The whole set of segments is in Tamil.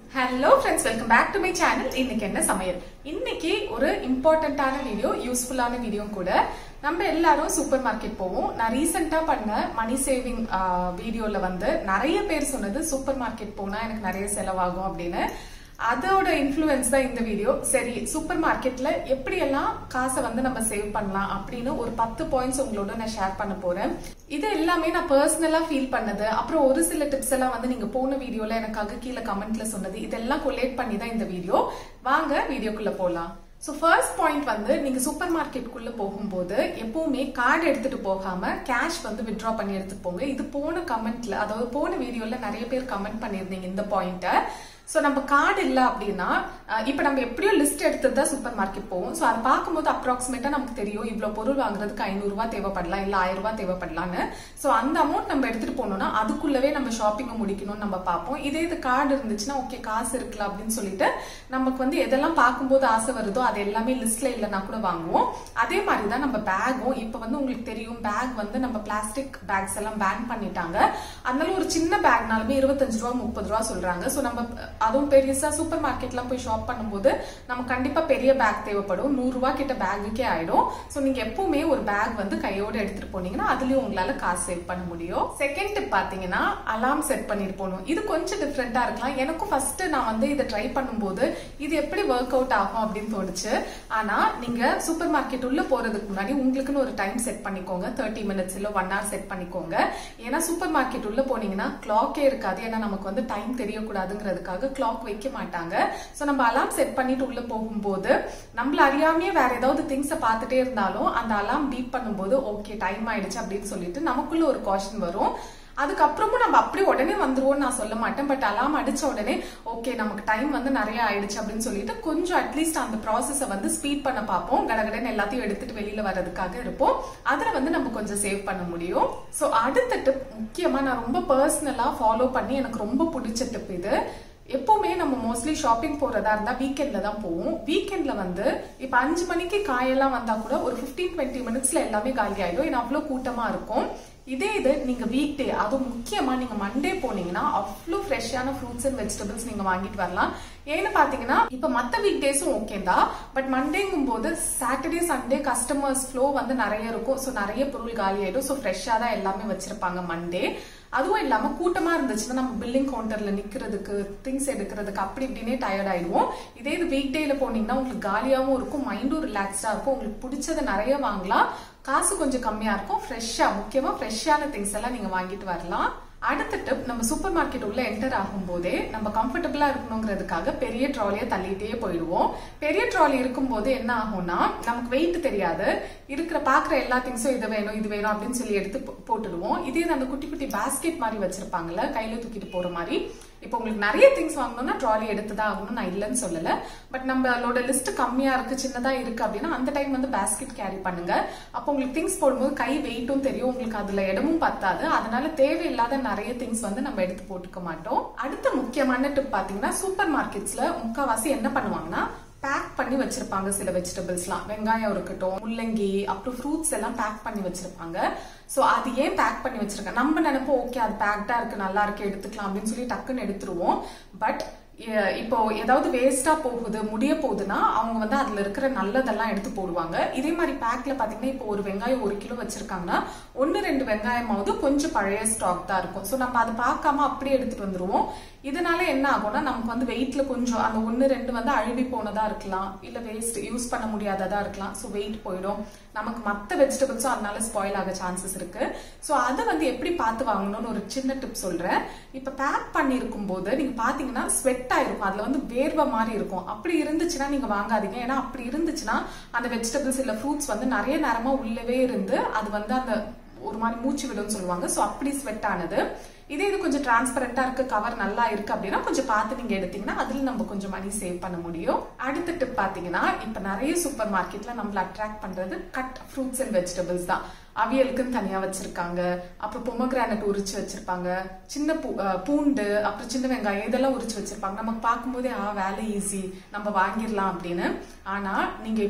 hello friends welcome back to my channel இன்னைக்கு என்ன சமையல் இன்னைக்கு ஒரு இம்பார்ட்டன்டான வீடியோ யூஸ்ஃபுல்லான வீடியோ கூட நம்ம எல்லாரும் சூப்பர் மார்க்கெட் போவோம் நான் ரீசெண்டா பண்ண மணி சேவிங் வீடியோல வந்து நிறைய பேர் சொன்னது சூப்பர் மார்க்கெட் போனா எனக்கு நிறைய செலவாகும் அப்படின்னு அதோட இன்ஃப்ளூயன்ஸ் தான் இந்த வீடியோ சரி சூப்பர் மார்க்கெட்ல எப்படி எல்லாம் காசை வந்து நம்ம சேவ் பண்ணலாம் அப்படின்னு ஒரு பத்து பாயிண்ட்ஸ் உங்களோட நான் ஷேர் பண்ண போறேன் இது எல்லாமே நான் பர்சனலா ஃபீல் பண்ணது அப்புறம் ஒரு சில டிப்ஸ் எல்லாம் வந்து நீங்க போன வீடியோல எனக்காக கீழே கமெண்ட்ல சொன்னது இதெல்லாம் கொலேட் பண்ணி தான் இந்த வீடியோ வாங்க வீடியோக்குள்ள போலாம் ஸோ ஃபர்ஸ்ட் பாயிண்ட் வந்து நீங்க சூப்பர் மார்க்கெட்டுக்குள்ள போகும்போது எப்பவுமே கார்டு எடுத்துட்டு போகாம கேஷ் வந்து வித்ட்ரா பண்ணி எடுத்துட்டு போங்க இது போன கமெண்ட்ல அதாவது போன வீடியோல நிறைய பேர் கமெண்ட் பண்ணியிருந்தீங்க இந்த பாயிண்ட்டை ஸோ நம்ம கார்டு இல்லை அப்படின்னா இப்போ நம்ம எப்படியோ லிஸ்ட் எடுத்து தான் சூப்பர் மார்க்கெட் போவோம் ஸோ அதை பார்க்கும்போது அப்ராக்சிமேட்டாக நமக்கு தெரியும் இவ்வளோ பொருள் வாங்குறதுக்கு ஐநூறுரூவா தேவைப்படலாம் இல்லை ஆயிரம் ரூபாய் தேவைப்படலான்னு ஸோ அந்த அமௌண்ட் நம்ம எடுத்துட்டு போனோம்னா அதுக்குள்ளவே நம்ம ஷாப்பிங்கை முடிக்கணும்னு நம்ம பார்ப்போம் இதே இது கார்டு இருந்துச்சுன்னா ஓகே காசு இருக்குல்ல அப்படின்னு சொல்லிட்டு நமக்கு வந்து எதெல்லாம் பார்க்கும்போது ஆசை வருதோ அது எல்லாமே லிஸ்ட்ல இல்லைன்னா கூட வாங்குவோம் அதே மாதிரி தான் நம்ம பேகும் இப்போ வந்து உங்களுக்கு தெரியும் பேக் வந்து நம்ம பிளாஸ்டிக் பேக்ஸ் எல்லாம் பேன் பண்ணிட்டாங்க அதனால ஒரு சின்ன பேக்னாலுமே இருபத்தஞ்சு ரூபா முப்பது ரூபா சொல்றாங்க ஸோ நம்ம அதுவும் பெருசா சூப்பர் மார்க்கெட்லாம் போய் ஷாப் பண்ணும்போது நம்ம கண்டிப்பா பெரிய பேக் தேவைப்படும் நூறு ரூபாய் கிட்ட பேக்குக்கே ஆயிடும் ஸோ நீங்க எப்பவுமே ஒரு பேக் வந்து கையோட எடுத்துட்டு போனீங்கன்னா அதுலயும் உங்களால காசு சேவ் பண்ண முடியும் செகண்ட் டிப் பாத்தீங்கன்னா அலாம் செட் பண்ணிட்டு போகணும் இது கொஞ்சம் டிஃப்ரெண்டா இருக்கலாம் எனக்கும் ஃபர்ஸ்ட் நான் வந்து இதை ட்ரை பண்ணும்போது இது எப்படி ஒர்க் அவுட் ஆகும் அப்படின்னு தோணுச்சு ஆனா நீங்க சூப்பர் மார்க்கெட் உள்ள போறதுக்கு முன்னாடி உங்களுக்குன்னு ஒரு டைம் செட் பண்ணிக்கோங்க தேர்ட்டி மினிட்ஸ் இல்ல ஒன் ஹவர் செட் பண்ணிக்கோங்க ஏன்னா சூப்பர் மார்க்கெட் உள்ள போனீங்கன்னா கிளாக்கே இருக்காது ஏன்னா நமக்கு வந்து டைம் தெரியக்கூடாதுங்கிறதுக்காக கிளாக் வைக்க மாட்டாங்க ஸோ நம்ம அலாம் செட் பண்ணிட்டு உள்ள போகும்போது நம்மள அறியாமையே வேற ஏதாவது திங்ஸை பார்த்துட்டே இருந்தாலும் அந்த அலாம் பீட் பண்ணும்போது ஓகே டைம் ஆயிடுச்சு அப்படின்னு சொல்லிட்டு நமக்குள்ள ஒரு காஷன் வரும் அதுக்கப்புறமும் நம்ம அப்படியே உடனே வந்துருவோம்னு நான் சொல்ல மாட்டேன் பட் அலாம் அடிச்ச உடனே ஓகே நமக்கு டைம் வந்து நிறைய ஆயிடுச்சு அப்படின்னு சொல்லிட்டு கொஞ்சம் அட்லீஸ்ட் அந்த ப்ராசஸை வந்து ஸ்பீட் பண்ண பார்ப்போம் கடகடன்னு எல்லாத்தையும் எடுத்துட்டு வெளியில வர்றதுக்காக இருப்போம் அதுல வந்து நம்ம கொஞ்சம் சேவ் பண்ண முடியும் ஸோ அடுத்த டிப் முக்கியமா நான் ரொம்ப பர்சனலா ஃபாலோ பண்ணி எனக்கு ரொம்ப பிடிச்ச டிப் இது எப்பவுமே நம்ம மோஸ்ட்லி ஷாப்பிங் போறதா இருந்தா வீக்கெண்ட்ல தான் போவோம் வீக்கெண்ட்ல வந்து இப்ப அஞ்சு மணிக்கு காயெல்லாம் வந்தா கூட ஒரு பிப்டீன் டுவெண்ட்டி மினிட்ஸ்ல எல்லாமே காலி ஆயிடும் ஏன்னா அவ்வளவு கூட்டமா இருக்கும் இதே இது நீங்க வீக் டே அதுவும் முக்கியமா நீங்க மண்டே போனீங்கன்னா அவ்வளோ ஃப்ரெஷ்ஷான ஃப்ரூட்ஸ் அண்ட் வெஜிடபிள்ஸ் நீங்க வாங்கிட்டு வரலாம் ஏன்னு பாத்தீங்கன்னா இப்ப மத்த வீக் டேஸும் ஓகே தான் பட் மண்டேங்கும் போது சாட்டர்டே சண்டே கஸ்டமர்ஸ் ஃப்ளோ வந்து நிறைய இருக்கும் ஸோ நிறைய பொருள் காலி ஆயிடும் ஸோ ஃப்ரெஷ்ஷா தான் எல்லாமே வச்சிருப்பாங்க மண்டே அதுவும் இல்லாம கூட்டமா இருந்துச்சுன்னா நம்ம பில்லிங் கவுண்டர்ல நிக்கிறதுக்கு திங்ஸ் எடுக்கிறதுக்கு அப்படி இப்படின்னே டயர்ட் ஆயிடுவோம் இதே இது வீக் டேல போனீங்கன்னா உங்களுக்கு காலியாவும் இருக்கும் மைண்டும் ரிலாக்ஸ்டா இருக்கும் உங்களுக்கு பிடிச்சதை நிறைய வாங்கலாம் காசு கொஞ்சம் கம்மியா இருக்கும் ஃப்ரெஷ்ஷா முக்கியமா ஃப்ரெஷ்ஷான திங்ஸ் எல்லாம் நீங்க வாங்கிட்டு வரலாம் அடுத்த டிப் நம்ம சூப்பர் மார்க்கெட் உள்ள என்டர் ஆகும் போதே நம்ம கம்ஃபர்டபுளா இருக்கணுங்கிறதுக்காக பெரிய ட்ராலியை தள்ளிட்டே போயிடுவோம் பெரிய ட்ராலி இருக்கும்போது என்ன ஆகும்னா நமக்கு வெயிட் தெரியாது இருக்கிற பாக்குற எல்லா திங்ஸும் இது வேணும் இது வேணும் அப்படின்னு சொல்லி எடுத்து போட்டுடுவோம் இதே அந்த குட்டி குட்டி பாஸ்கெட் மாதிரி வச்சிருப்பாங்கல்ல கையில தூக்கிட்டு போற மாதிரி இப்போ உங்களுக்கு நிறைய திங்ஸ் வாங்கணும்னா ட்ராலி எடுத்து தான் ஆகணும் நான் இல்லைன்னு சொல்லல பட் நம்மளோட லிஸ்ட் கம்மியா இருக்கு சின்னதா இருக்கு அப்படின்னா அந்த டைம் வந்து பேஸ்கெட் கேரி பண்ணுங்க அப்போ உங்களுக்கு திங்ஸ் போடும்போது கை வெயிட்டும் தெரியும் உங்களுக்கு அதுல இடமும் பத்தாது அதனால தேவையில்லாத நிறைய திங்ஸ் வந்து நம்ம எடுத்து போட்டுக்க மாட்டோம் அடுத்த முக்கியமான டிப் பாத்தீங்கன்னா சூப்பர் மார்க்கெட்ஸ்ல முக்காவாசி என்ன பண்ணுவாங்கன்னா பேக் பண்ணி வச்சிருப்பாங்க சில வெஜிடபிள்ஸ்லாம் வெங்காயம் இருக்கட்டும் முள்ளங்கி அப்புறம் ஃப்ரூட்ஸ் எல்லாம் பேக் பண்ணி வச்சிருப்பாங்க ஸோ அது ஏன் பேக் பண்ணி வச்சிருக்கேன் நம்ம நினைப்போம் ஓகே அது பேக்டா இருக்கு நல்லா இருக்கு எடுத்துக்கலாம் அப்படின்னு சொல்லி டக்குன்னு எடுத்துருவோம் பட் இப்போ ஏதாவது வேஸ்டா போகுது முடிய போகுதுன்னா அவங்க வந்து அதுல இருக்கிற நல்லதெல்லாம் எடுத்து போடுவாங்க இதே மாதிரி பேக்ல பாத்தீங்கன்னா இப்போ ஒரு வெங்காயம் ஒரு கிலோ வச்சிருக்காங்கன்னா ஒன்னு ரெண்டு வெங்காயமாவது கொஞ்சம் பழைய ஸ்டாக் தான் இருக்கும் ஸோ நம்ம அதை பார்க்காம அப்படியே எடுத்துட்டு வந்துருவோம் இதனால என்ன ஆகும்னா நமக்கு வந்து வெயிட்ல கொஞ்சம் அந்த ஒன்னு ரெண்டு வந்து அழுவி போனதா இருக்கலாம் இல்ல வேஸ்ட் யூஸ் பண்ண முடியாததா இருக்கலாம் ஸோ வெயிட் போயிடும் நமக்கு மற்ற வெஜிடபிள்ஸும் அதனால ஸ்பாயில் ஆக சான்சஸ் இருக்கு ஸோ அதை வந்து எப்படி பார்த்து வாங்கணும்னு ஒரு சின்ன டிப் சொல்றேன் இப்ப பேக் பண்ணிருக்கும் போது நீங்க பாத்தீங்கன்னா ஸ்வெட் ஆயிருக்கும் அதுல வந்து வேர்வை மாதிரி இருக்கும் அப்படி இருந்துச்சுன்னா நீங்க வாங்காதீங்க ஏன்னா அப்படி இருந்துச்சுன்னா அந்த வெஜிடபிள்ஸ் இல்ல ஃப்ரூட்ஸ் வந்து நிறைய நேரமா உள்ளவே இருந்து அது வந்து அந்த ஒரு மாதிரி மூச்சு விடும்னு சொல்லுவாங்க ஸோ அப்படி ஸ்வெட் ஆனது இதே இது கொஞ்சம் டிரான்ஸ்பரண்டா இருக்கு கவர் நல்லா இருக்கு அப்படின்னா கொஞ்சம் பார்த்து நீங்க எடுத்தீங்கன்னா அதுல நம்ம கொஞ்சம் மணி சேவ் பண்ண முடியும் அடுத்த டிப் பாத்தீங்கன்னா இப்ப நிறைய சூப்பர் மார்க்கெட்ல நம்மள அட்ராக்ட் பண்றது கட் ஃப்ரூட்ஸ் அண்ட் வெஜிடபிள்ஸ் தான் அவியலுக்குன்னு தனியா வச்சிருக்காங்க அப்புறம் பொமக்ரானட் உரிச்சு வச்சிருப்பாங்க சின்ன பூ பூண்டு அப்புறம் சின்ன வெங்காயம் இதெல்லாம் உரிச்சு வச்சிருப்பாங்க நமக்கு பார்க்கும்போதே ஆ வேலை ஈஸி நம்ம வாங்கிடலாம் அப்படின்னு ஆனா நீங்க இப்ப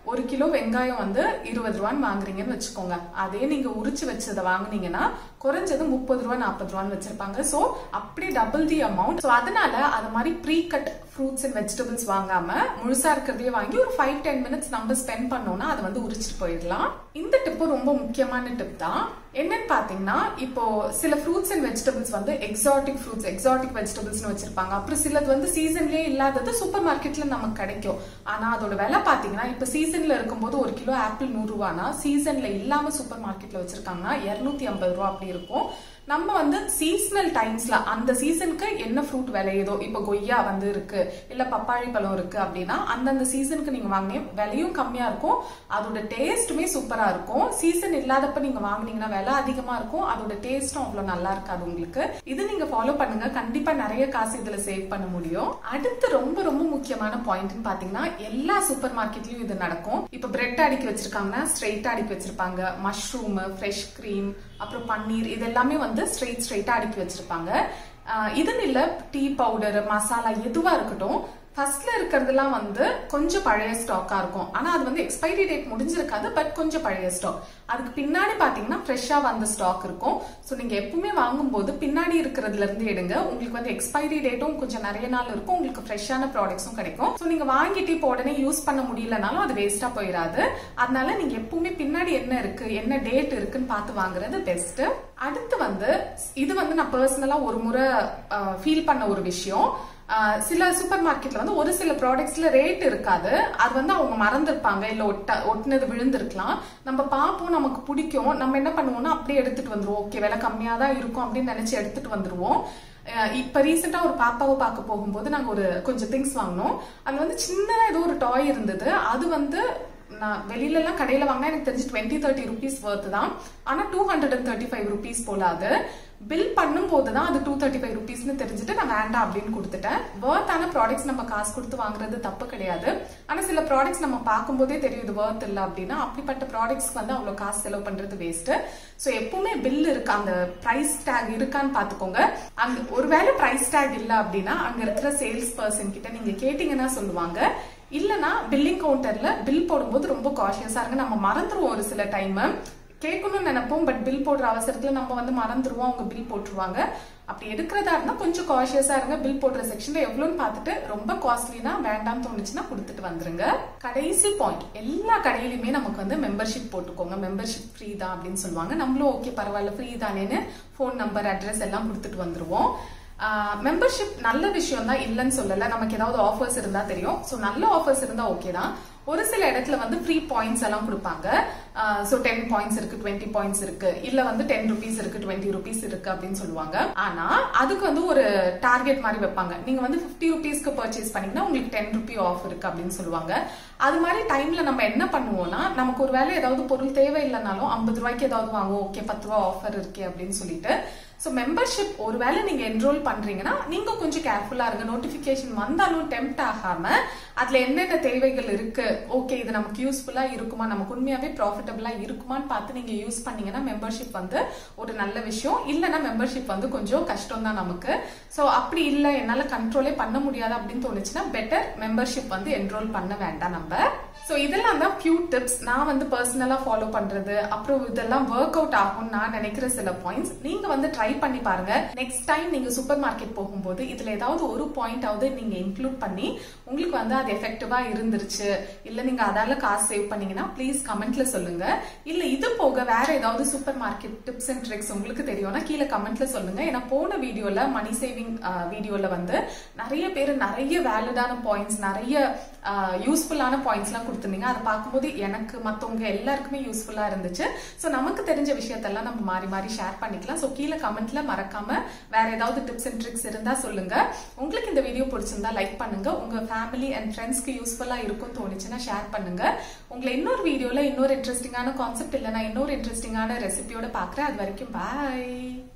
ஒரு கிலோ வெங்காயம் வந்து இருபது ரூபான்னு வாங்குறீங்கன்னு வச்சுக்கோங்க அதே நீங்க உரிச்சு வச்சதை வாங்குனீங்கன்னா குறைஞ்சது முப்பது ரூபா நாற்பது ரூபான்னு வச்சிருப்பாங்க சோ அப்படி டபுள் தி அமௌண்ட் ஸோ அதனால அது மாதிரி pre cut fruits and vegetables வாங்காம முழுசா இருக்கிறதையே வாங்கி ஒரு ஃபைவ் டென் மினிட்ஸ் நம்ம ஸ்பெண்ட் பண்ணோம்னா அதை வந்து உரிச்சிட்டு போயிடலாம் இந்த டிப்பு ரொம்ப முக்கியமான டிப் தான் என்னன்னு பாத்தீங்கன்னா இப்போ சில ஃப்ரூட்ஸ் அண்ட் வெஜிடபிள்ஸ் வந்து எக்ஸாட்டிக் ஃப்ரூட்ஸ் எக்ஸாட்டிக் வெஜிடபிள்ஸ் வச்சிருப்பாங்க அப்புறம் சிலது வந்து சீசன்லயே இல்லாதது சூப்பர் மார்க்கெட்ல நமக்கு கிடைக்கும் ஆனா அதோட விலை பாத்தீங்கன்னா இப்ப சீசன்ல இருக்கும்போது ஒரு கிலோ ஆப்பிள் நூறு ரூபானா சீசன்ல இல்லாம சூப்பர் மார்க்கெட்ல வச்சிருக்காங்கன்னா இருநூத்தி ஐம்பது ரூபா அப்படி இருக்கும் நம்ம வந்து சீசனல் டைம்ஸ்ல அந்த சீசனுக்கு என்ன ஃப்ரூட் விளையுதோ இப்போ கொய்யா வந்து இருக்கு இல்ல பப்பாளி பழம் இருக்கு அப்படின்னா அந்தந்த சீசனுக்கு நீங்க வாங்கினீங்க விலையும் கம்மியா இருக்கும் அதோட டேஸ்ட்டுமே சூப்பரா இருக்கும் சீசன் இல்லாதப்ப நீங்க வாங்குனீங்கன்னா விலை அதிகமா இருக்கும் அதோட டேஸ்டும் அவ்வளவு நல்லா இருக்காது உங்களுக்கு இது நீங்க ஃபாலோ பண்ணுங்க கண்டிப்பா நிறைய காசு இதுல சேவ் பண்ண முடியும் அடுத்து ரொம்ப ரொம்ப முக்கியமான பாயிண்ட்னு பாத்தீங்கன்னா எல்லா சூப்பர் மார்க்கெட்லயும் இது நடக்கும் இப்ப பிரெட் அடுக்கி வச்சிருக்காங்கன்னா ஸ்ட்ரெயிட்டா அடுக்கி வச்சிருப்பாங்க மஷ்ரூம் ஃப்ரெஷ் கிரீம் அப்புறம் பன்னீர் இது எல்லாமே வந்து ஸ்ட்ரெயிட் ஸ்ட்ரெயிட்டா அடுக்கி வச்சிருப்பாங்க ஆஹ் இதுன்னு இல்ல டீ பவுடர் மசாலா எதுவா இருக்கட்டும் ஃபர்ஸ்ட்ல இருக்கிறதுலாம் வந்து கொஞ்சம் பழைய ஸ்டாக்கா இருக்கும் ஆனா அது வந்து எக்ஸ்பைரி டேட் முடிஞ்சிருக்காது பட் கொஞ்சம் பழைய ஸ்டாக் அதுக்கு பின்னாடி பாத்தீங்கன்னா ஃப்ரெஷ்ஷா வந்த ஸ்டாக் இருக்கும் ஸோ நீங்க எப்பவுமே வாங்கும்போது பின்னாடி இருக்கிறதுல இருந்து எடுங்க உங்களுக்கு வந்து எக்ஸ்பைரி டேட்டும் கொஞ்சம் நிறைய நாள் இருக்கும் உங்களுக்கு ஃப்ரெஷ்ஷான ப்ராடக்ட்ஸும் கிடைக்கும் ஸோ நீங்க வாங்கிட்டு இப்போ உடனே யூஸ் பண்ண முடியலனாலும் அது வேஸ்டா போயிடாது அதனால நீங்க எப்பவுமே பின்னாடி என்ன இருக்கு என்ன டேட் இருக்குன்னு பார்த்து வாங்குறது பெஸ்ட் அடுத்து வந்து இது வந்து நான் பர்சனலா ஒரு முறை ஃபீல் பண்ண ஒரு விஷயம் ஆஹ் சில சூப்பர் மார்க்கெட்ல வந்து ஒரு சில ப்ராடக்ட்ஸ்ல ரேட் இருக்காது அது வந்து அவங்க மறந்துருப்பாங்க இல்ல ஒட்ட ஒட்டினது விழுந்திருக்கலாம் நம்ம பார்ப்போம் நமக்கு பிடிக்கும் நம்ம என்ன பண்ணுவோம்னா அப்படியே எடுத்துட்டு வந்துருவோம் ஓகே விலை கம்மியா தான் இருக்கும் அப்படின்னு நினைச்சு எடுத்துட்டு வந்துருவோம் அஹ் இப்ப ரீசெண்டா ஒரு பாப்பாவை பார்க்க போகும்போது நாங்க ஒரு கொஞ்சம் திங்ஸ் வாங்கினோம் அதுல வந்து சின்னதா ஏதோ ஒரு டாய் இருந்தது அது வந்து நான் வெளியில எல்லாம் கடையில வாங்கினா எனக்கு தெரிஞ்சு டுவெண்ட்டி தேர்ட்டி ருபீஸ் ஒர்த் தான் ஆனா two hundred and thirty five rupees போல அது பில் பண்ணும்போது தான் அது டூ தேர்ட்டி ஃபைவ் ருபீஸ்னு தெரிஞ்சுட்டு நான் வேண்டாம் அப்படின்னு கொடுத்துட்டேன் ஒர்த்தான ப்ராடக்ட்ஸ் நம்ம காசு கொடுத்து வாங்குறது தப்பு கிடையாது ஆனா சில ப்ராடக்ட்ஸ் நம்ம பார்க்கும்போதே தெரியும் இது ஒர்த் இல்லை அப்படின்னா அப்படிப்பட்ட ப்ராடக்ட்ஸ்க்கு வந்து அவ்வளவு காசு செலவு பண்றது வேஸ்ட் ஸோ எப்பவுமே பில் இருக்கு அந்த பிரைஸ் டேக் இருக்கான்னு பாத்துக்கோங்க அங்க ஒருவேளை பிரைஸ் டேக் இல்லை அப்படின்னா அங்க இருக்கிற சேல்ஸ் பர்சன் கிட்ட நீங்க கேட்டீங்கன்னா சொல்லுவாங்க இல்லனா பில்லிங் கவுண்டர்ல பில் போடும்போது ரொம்ப காஷியஸா இருங்க நம்ம மறந்துருவோம் ஒரு சில டைம் கேட்கணும்னு நினைப்போம் பட் பில் போடுற அவசரத்துல நம்ம வந்து மறந்துருவோம் அவங்க பில் போட்டுருவாங்க அப்படி எடுக்கிறதா இருந்தா கொஞ்சம் காஷியஸா இருங்க பில் போடுற செக்ஷன்ல எவ்வளவுன்னு பார்த்துட்டு ரொம்ப காஸ்ட்லினா வேண்டாம் தோணுச்சுன்னா கொடுத்துட்டு வந்துருங்க கடைசி பாயிண்ட் எல்லா கடையிலுமே நமக்கு வந்து மெம்பர்ஷிப் போட்டுக்கோங்க மெம்பர்ஷிப் ஃப்ரீ தான் அப்படின்னு சொல்லுவாங்க நம்மளும் ஓகே பரவாயில்ல ஃப்ரீ தானேன்னு ஃபோன் நம்பர் அட்ரஸ் எல்லாம் கொடுத்துட்டு வந்துருவோம் மெம்பர்ஷிப் நல்ல விஷயம் தான் இல்லைன்னு சொல்லல நமக்கு ஏதாவது ஆஃபர்ஸ் இருந்தா தெரியும் ஸோ நல்ல ஆஃபர்ஸ் இருந்தா ஓகே தான் ஒரு சில இடத்துல வந்து ஃப்ரீ பாயிண்ட்ஸ் எல்லாம் கொடுப்பாங்க ஸோ டென் பாயிண்ட்ஸ் இருக்கு டுவெண்ட்டி பாயிண்ட்ஸ் இருக்கு இல்ல வந்து டென் ருபீஸ் இருக்கு டுவெண்ட்டி ருபீஸ் இருக்கு அப்படின்னு சொல்லுவாங்க ஆனா அதுக்கு வந்து ஒரு டார்கெட் மாதிரி வைப்பாங்க நீங்க வந்து ஃபிஃப்டி ருபீஸ்க்கு பர்ச்சேஸ் பண்ணீங்கன்னா உங்களுக்கு டென் ருபி ஆஃப் இருக்கு அப்படின்னு சொல்லுவாங்க அது மாதிரி டைம்ல நம்ம என்ன பண்ணுவோம்னா நமக்கு ஒரு வேலை ஏதாவது பொருள் தேவையில்லைனாலும் ஐம்பது ரூபாய்க்கு ஏதாவது வாங்குவோம் ஓகே பத்து ரூபா ஆஃபர் இருக்கே அப்படின்னு சொல்லிட்டு ஸோ மெம்பர்ஷிப் ஒருவேளை நீங்க என்ரோல் பண்றீங்கன்னா நீங்க கொஞ்சம் கேர்ஃபுல்லா இருங்க நோட்டிபிகேஷன் வந்தாலும் டெம்ட் ஆகாம அதுல என்னென்ன தேவைகள் இருக்கு ஓகே இது நமக்கு யூஸ்ஃபுல்லா இருக்குமா நமக்கு உண்மையாவே ப்ராஃபிட்டபிளா இருக்குமான்னு பார்த்து நீங்க யூஸ் பண்ணீங்கன்னா மெம்பர்ஷிப் வந்து ஒரு நல்ல விஷயம் இல்லைன்னா மெம்பர்ஷிப் வந்து கொஞ்சம் கஷ்டம் தான் நமக்கு ஸோ அப்படி இல்லை என்னால கண்ட்ரோலே பண்ண முடியாது அப்படின்னு தோணுச்சுன்னா பெட்டர் மெம்பர்ஷிப் வந்து என்ரோல் பண்ண வேண்டாம் நம்ம ஸோ இதெல்லாம் தான் ஃபியூ டிப்ஸ் நான் வந்து பர்சனலா ஃபாலோ பண்றது அப்புறம் இதெல்லாம் ஒர்க் அவுட் ஆகும் நான் நினைக்கிற சில பாயிண்ட்ஸ் நீங்க வந்து ட்ரை பண்ணி பாருங்க நெக்ஸ்ட் டைம் நீங்க சூப்பர் மார்க்கெட் போகும்போது இதுல ஏதாவது ஒரு பாயிண்ட் ஆவது நீங்க இன்க்ளூட் பண்ணி உங்களுக்கு வந்து அது எஃபெக்டிவா இருந்துருச்சு இல்ல நீங்க அதால காசு சேவ் பண்ணீங்கன்னா ப்ளீஸ் கமெண்ட்ல சொல்லுங்க இல்ல இது போக வேற ஏதாவது supermarket tips and tricks உங்களுக்கு தெரியும்னா கீழே கமெண்ட்ல சொல்லுங்க ஏன்னா போன வீடியோல மணி சேவிங் வீடியோல வந்து நிறைய பேர் நிறைய வேலிடான பாயிண்ட்ஸ் நிறைய யூஸ்ஃபுல்லான பாயிண்ட்ஸ் எல்லாம் கொடுத்துருந்தீங்க அதை பார்க்கும்போது எனக்கு மத்தவங்க எல்லாருக்குமே யூஸ்ஃபுல்லா இருந்துச்சு ஸோ நமக்கு தெரிஞ்ச விஷயத்தெல்லாம் நம்ம மாறி மாறி ஷேர் பண்ணிக்கலாம் ஸோ கீழே கமெண்ட்ல மறக்காம வேற ஏதாவது டிப்ஸ் அண்ட் ட்ரிக்ஸ் இருந்தா சொல்லுங்க உங்களுக்கு இந்த வீடியோ பிடிச்சிருந்தா லைக் பண்ணுங்க உங்க ஃபேமிலி அண்ட் ஃப்ரெண்ட்ஸ்க்கு யூஸ்ஃபுல்லா இருக்கும் தோணுச்சுன்னா ஷேர் பண்ணுங்க உங்களை இன்னொரு வீடியோல இன்னொரு இன்ட்ரெஸ்டிங்கான கான்செப்ட் இல்லைனா இன்னொரு இன்ட்ரெஸ்டிங்கான ரெசிபியோட பாக்குறேன் அது வரைக்கும் bye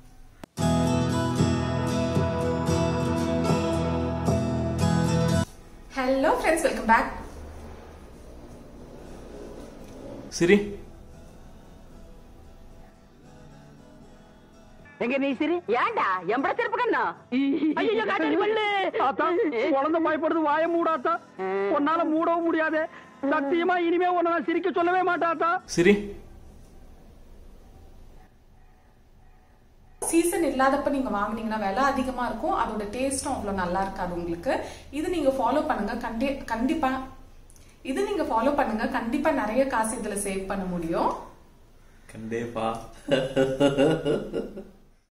hello friends welcome back சிரி எங்க நீ சிரி ஏன்டா எம்பட திருப்பு கண்ணா ஐயோ காட்டாடி பல்லு ஆத்தா குழந்தை பயப்படுது வாய மூடாத்தா உன்னால மூடவும் முடியாது சத்தியமா இனிமே உன்னை நான் சிரிக்க சொல்லவே மாட்டாத்தா சிரி சீசன் இல்லாதப்ப நீங்க வாங்குனீங்கன்னா விலை அதிகமா இருக்கும் அதோட டேஸ்டும் அவ்வளவு நல்லா இருக்காது உங்களுக்கு இது நீங்க ஃபாலோ பண்ணுங்க கண்டி கண்டிப்பா இது நீங்க ஃபாலோ பண்ணுங்க கண்டிப்பா நிறைய காசு இதுல சேவ் பண்ண முடியும் கண்டேப்பா